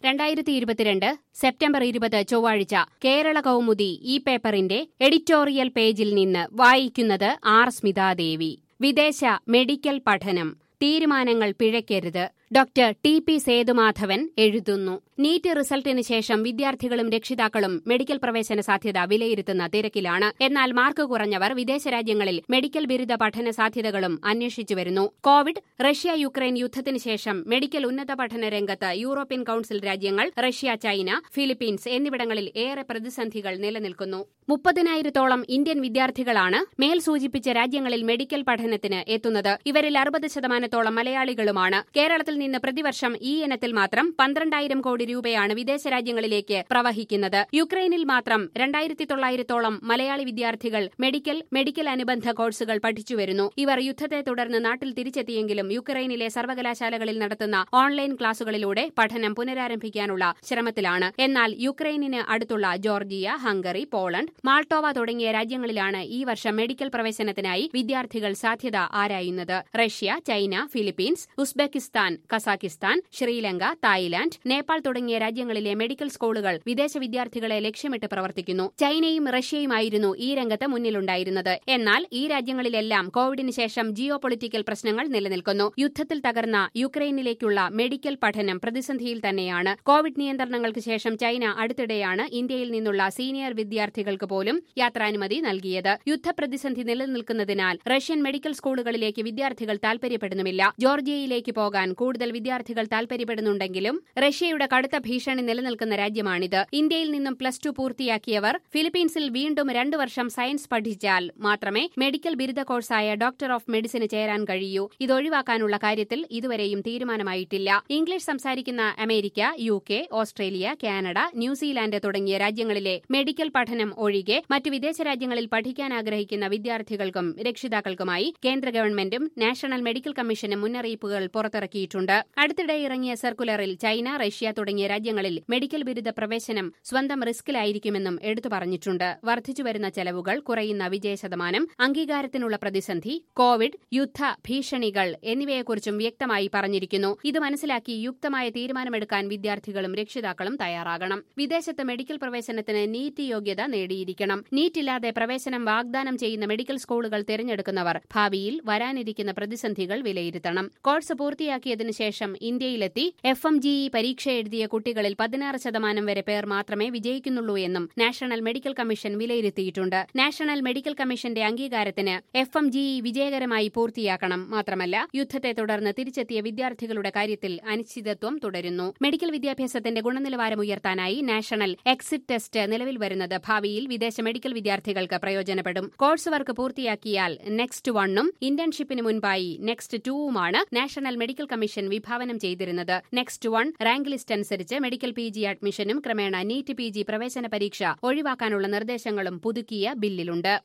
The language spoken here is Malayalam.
രണ്ടായിരത്തി ഇരുപത്തിരണ്ട് സെപ്റ്റംബർ ഇരുപത് ചൊവ്വാഴ്ച കേരള കൗമുദി ഈ പേപ്പറിന്റെ എഡിറ്റോറിയൽ പേജിൽ നിന്ന് വായിക്കുന്നത് ആർ സ്മിതാദേവി വിദേശ മെഡിക്കൽ പഠനം തീരുമാനങ്ങൾ പിഴയ്ക്കരുത് ഡോക്ടർ ടി പി സേതുമാധവൻ എഴുതുന്നു നീറ്റ് റിസൾട്ടിന് ശേഷം വിദ്യാർത്ഥികളും രക്ഷിതാക്കളും മെഡിക്കൽ പ്രവേശന സാധ്യത വിലയിരുത്തുന്ന തിരക്കിലാണ് എന്നാൽ മാർക്ക് കുറഞ്ഞവർ വിദേശ രാജ്യങ്ങളിൽ മെഡിക്കൽ ബിരുദ പഠന സാധ്യതകളും അന്വേഷിച്ചു വരുന്നു കോവിഡ് റഷ്യ യുക്രൈൻ യുദ്ധത്തിന് ശേഷം മെഡിക്കൽ ഉന്നത പഠന രംഗത്ത് യൂറോപ്യൻ കൌൺസിൽ രാജ്യങ്ങൾ റഷ്യ ചൈന ഫിലിപ്പീൻസ് എന്നിവിടങ്ങളിൽ ഏറെ പ്രതിസന്ധികൾ നിലനിൽക്കുന്നു മുപ്പതിനായിരത്തോളം ഇന്ത്യൻ വിദ്യാർത്ഥികളാണ് മേൽ സൂചിപ്പിച്ച രാജ്യങ്ങളിൽ മെഡിക്കൽ പഠനത്തിന് എത്തുന്നത് ഇവരിൽ അറുപത് ശതമാനത്തോളം മലയാളികളുമാണ് കേരളത്തിൽ നിന്ന് പ്രതിവർഷം ഈ ഇനത്തിൽ മാത്രം പന്ത്രണ്ടായിരം കോടി രൂപയാണ് വിദേശ രാജ്യങ്ങളിലേക്ക് പ്രവഹിക്കുന്നത് യുക്രൈനിൽ മാത്രം രണ്ടായിരത്തി തൊള്ളായിരത്തോളം മലയാളി വിദ്യാർത്ഥികൾ മെഡിക്കൽ മെഡിക്കൽ അനുബന്ധ കോഴ്സുകൾ പഠിച്ചുവരുന്നു ഇവർ യുദ്ധത്തെ തുടർന്ന് നാട്ടിൽ തിരിച്ചെത്തിയെങ്കിലും യുക്രൈനിലെ സർവകലാശാലകളിൽ നടത്തുന്ന ഓൺലൈൻ ക്ലാസുകളിലൂടെ പഠനം പുനരാരംഭിക്കാനുള്ള ശ്രമത്തിലാണ് എന്നാൽ യുക്രൈനിന് അടുത്തുള്ള ജോർജിയ ഹംഗറി പോളണ്ട് മാൾട്ടോവ തുടങ്ങിയ രാജ്യങ്ങളിലാണ് ഈ വർഷം മെഡിക്കൽ പ്രവേശനത്തിനായി വിദ്യാർത്ഥികൾ സാധ്യത ആരായുന്നത് Russia China Philippines Uzbekistan Kazakhstan Sri Lanka Thailand Nepal തുടങ്ങിയ രാജ്യങ്ങളിലെ മെഡിക്കൽ സ്കൂളുകൾ വിദേശ വിദ്യാർത്ഥികളെ ലക്ഷ്യമിട്ട് പ്രവർത്തിക്കുന്നു ചൈനയും റഷ്യയുമായിരുന്നു ഈ രംഗത്ത് മുന്നിലുണ്ടായിരുന്നത് എന്നാൽ ഈ രാജ്യങ്ങളിലെല്ലാം കോവിഡിന് ശേഷം ജിയോ പൊളിറ്റിക്കൽ പ്രശ്നങ്ങൾ നിലനിൽക്കുന്നു യുദ്ധത്തിൽ തകർന്ന യുക്രൈനിലേക്കുള്ള മെഡിക്കൽ പഠനം പ്രതിസന്ധിയിൽ തന്നെയാണ് കോവിഡ് നിയന്ത്രണങ്ങൾക്ക് ശേഷം ചൈന അടുത്തിടെയാണ് ഇന്ത്യയിൽ നിന്നുള്ള സീനിയർ വിദ്യാർത്ഥികൾക്ക് പോലും യാത്രാനുമതി നൽകിയത് യുദ്ധപ്രതിസന്ധി നിലനിൽക്കുന്നതിനാൽ റഷ്യൻ മെഡിക്കൽ സ്കൂളുകളിലേക്ക് വിദ്യാർത്ഥികൾ താൽപര്യപ്പെടുന്നുമില്ല ജോർജിയയിലേക്ക് പോകാൻ കൂടുതൽ വിദ്യാർത്ഥികൾ താൽപര്യപ്പെടുന്നുണ്ടെങ്കിലും റഷ്യയുടെ കടുത്ത ഭീഷണി നിലനിൽക്കുന്ന രാജ്യമാണിത് ഇന്ത്യയിൽ നിന്നും പ്ലസ് ടു പൂർത്തിയാക്കിയവർ ഫിലിപ്പീൻസിൽ വീണ്ടും രണ്ടു വർഷം സയൻസ് പഠിച്ചാൽ മാത്രമേ മെഡിക്കൽ ബിരുദ കോഴ്സായ ഡോക്ടർ ഓഫ് മെഡിസിന് ചേരാൻ കഴിയൂ ഇത് ഒഴിവാക്കാനുള്ള കാര്യത്തിൽ ഇതുവരെയും തീരുമാനമായിട്ടില്ല ഇംഗ്ലീഷ് സംസാരിക്കുന്ന America U K Australia Canada New Zealand തുടങ്ങിയ രാജ്യങ്ങളിലെ മെഡിക്കൽ പഠനം ഒഴികെ മറ്റു വിദേശ രാജ്യങ്ങളിൽ പഠിക്കാൻ ആഗ്രഹിക്കുന്ന വിദ്യാർത്ഥികൾക്കും രക്ഷിതാക്കൾക്കുമായി കേന്ദ്ര ഗവൺമെന്റും നാഷണൽ മെഡിക്കൽ കമ്മീഷനും മുന്നറിയിപ്പുകൾ പുറത്തിറക്കിയിട്ടുണ്ട് അടുത്തിടെ ഇറങ്ങിയ സർക്കുലറിൽ ചൈന റഷ്യ തുടങ്ങിയ രാജ്യങ്ങളിൽ മെഡിക്കൽ ബിരുദ പ്രവേശനം സ്വന്തം റിസ്കിലായിരിക്കുമെന്നും എടുത്തു പറഞ്ഞിട്ടുണ്ട് വർദ്ധിച്ചുവരുന്ന ചെലവുകൾ കുറയുന്ന വിജയശതമാനം അംഗീകാരത്തിനുള്ള പ്രതിസന്ധി കോവിഡ് യുദ്ധ ഭീഷണികൾ എന്നിവയെക്കുറിച്ചും വ്യക്തമായി പറഞ്ഞിരിക്കുന്നു ഇത് മനസ്സിലാക്കി യുക്തമായ തീരുമാനമെടുക്കാൻ വിദ്യാർത്ഥികളും രക്ഷിതാക്കളും തയ്യാറാകണം വിദേശത്ത് മെഡിക്കൽ പ്രവേശനത്തിന് നീറ്റ് യോഗ്യത നേടിയിരിക്കണം നീറ്റില്ലാതെ പ്രവേശനം വാഗ്ദാനം ചെയ്യുന്ന മെഡിക്കൽ സ്കൂളുകൾ തിരഞ്ഞെടുക്കുന്നവർ ഭാവിയിൽ വരാനിരിക്കുന്ന പ്രതിസന്ധികൾ വിലയിരുത്തണം കോഴ്സ് പൂർത്തിയാക്കിയതിനു ശേഷം ഇന്ത്യയിലെത്തി എഫ് എം ജി പരീക്ഷ എഴുതിയ കുട്ടികളിൽ പതിനാറ് ശതമാനം വരെ പേർ മാത്രമേ വിജയിക്കുന്നുള്ളൂ എന്നും നാഷണൽ മെഡിക്കൽ കമ്മീഷൻ വിലയിരുത്തിയിട്ടുണ്ട് നാഷണൽ മെഡിക്കൽ കമ്മീഷന്റെ അംഗീകാരത്തിന് എഫ് എം ജി വിജയകരമായി പൂർത്തിയാക്കണം മാത്രമല്ല യുദ്ധത്തെ തുടർന്ന് തിരിച്ചെത്തിയ വിദ്യാർത്ഥികളുടെ കാര്യത്തിൽ അനിശ്ചിതത്വം തുടരുന്നു മെഡിക്കൽ വിദ്യാഭ്യാസത്തിന്റെ ഗുണനിലവാരം ഉയർത്താനായി നാഷണൽ എക്സിറ്റ് ടെസ്റ്റ് നിലവിൽ വരുന്നത് ഭാവിയിൽ വിദേശ മെഡിക്കൽ വിദ്യാർത്ഥികൾക്ക് പ്രയോജനപ്പെടും കോഴ്സ് വർക്ക് പൂർത്തിയാക്കിയാൽ നെക്സ്റ്റ് വണ്ണും ഇന്റേൺഷിപ്പിന് മുൻപായി നെക്സ്റ്റ് ടൂവുമാണ് നാഷണൽ മെഡിക്കൽ കമ്മീഷൻ വിഭാവനം ചെയ്തിരുന്നത് നെക്സ്റ്റ് വൺ റാങ്ക് ലിസ്റ്റ് അനുസരിച്ച് മെഡിക്കൽ പി ജി അഡ്മിഷനും ക്രമേണ നീറ്റ് പി ജി പ്രവേശന പരീക്ഷ ഒഴിവാക്കാനുള്ള നിർദ്ദേശങ്ങളും പുതുക്കിയ ബില്ലിലുണ്ട്